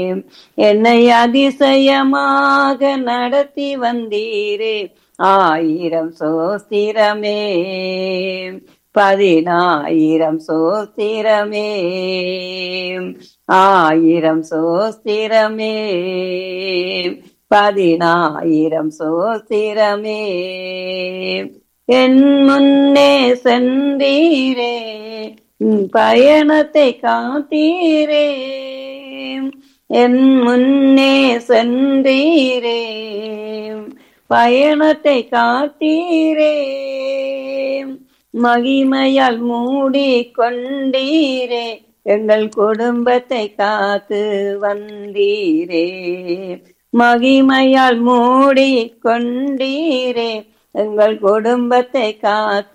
என்னை அதிசயமாக நடத்தி வந்தீரே ஆயிரம் சோஸ்திரமே பதினாயிரம் சோஸ்திரமே ஆயிரம் சோஸ்திரமே பதினாயிரம் சோஸ்திரமே என் முன்னே சென்றீரே உம் பயணத்தை காத்தீரே என் முன்னே சென்றீரே பயணத்தை காத்தீரே மகிமையால் மூடி கொண்டீரே எங்கள் குடும்பத்தை காத்து வந்தீரே மகிமையால் மூடி கொண்டீரே எங்கள் குடும்பத்தை காத்து